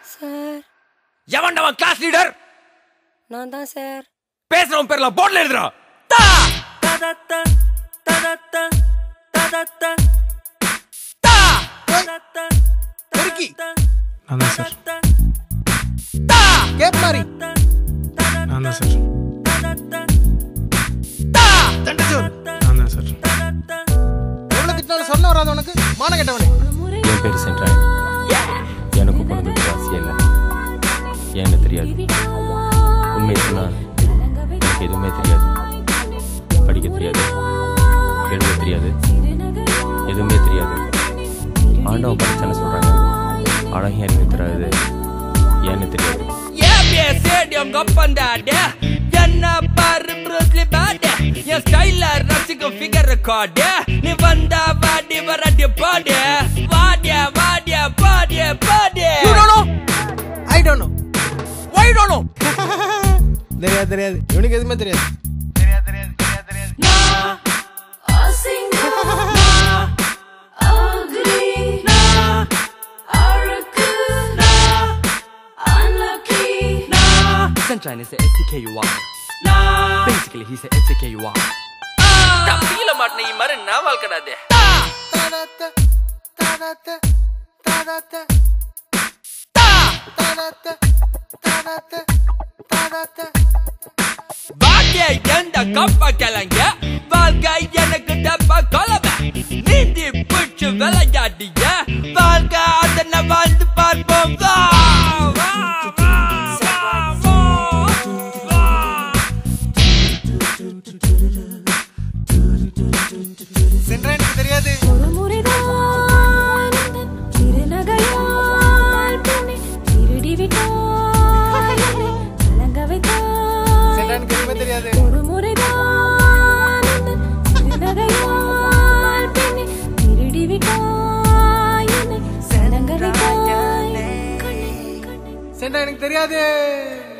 Sir எவன்டவன் class leader நான் தான் sir பேசுறவன் பேர்ல போர்ட்ல எழுதுறா பெருக்கி நான் தான் சார் கேப் மாதிரி நான் தான் சார் தண்டச்சோர் நான் தான் சார் எவ்வளவு திட்டினாலும் சொல்ல வராது உனக்கு மான கெட்டவனே என் பேர் சென்றாய் எனக்கு பொழுதுக்கு ஆசையே இல்லை ஏன்னு தெரியாது உண்மை சொன்னா எனக்கு எதுவுமே தெரியாது படிக்க தெரியாது எழுத தெரியாது எதுவுமே தெரியாது ஆண்டவன் படிச்சான்னு சொல்றாங்க அழகே எனக்கு தெரியாது ஏன்னு தெரியாது ஏன் ஸ்டேடியம் கப்பந்தாட என்ன பாரு ப்ரூஸ்லி பாட என் ஸ்டைல ரசிக்கும் ஃபிகர் ரெக்கார்டு நீ வந்தா வாடி வராடி பாடு வாடிய வாடிய பாடிய பாடு you don't know I don't know why don't know தெரியாது தெரியாது இவனுக்கு எதுவுமே தெரியாது தெரியாது தெரியாது தெரியாது தெரியாது Sunshine is the SDKUR. Basically, he's the SDKUR. தப்பியில மாட்டின இ மாதிரி நான் வாழ்க்கடாதே தாதாத்த தாதாத்த தாதாத்த தாதாத்த தாதாத்த தாதாத்த வாடிய எந்த கப்ப கிளங்க வாழ்க்கை எனக்கு டப்பா கொலவை நீந்தி பிடிச்சு விளையாடிய வாழ்க்கை அதனை வாழ்ந்து பார்ப்போம் வா, வா, வா, வா, வா, வா. சென்றா எனக்கு தெரியாது ஒரு முறைதான் உந்தன் திருநகையால் பெண்ணை திருடி விட்டாய் என்னை கலங்க வைத்தாய். சென்றா எனக்கு எதுவுமே தெரியாது ஒரு முறைதான் உந்தன் திருநகையால் பெண்ணை திருடி விட்டாய் என்னை கலங்க வைத்தாய். கண்ணே, கண்ணே. சென்றா எனக்கு தெரியாது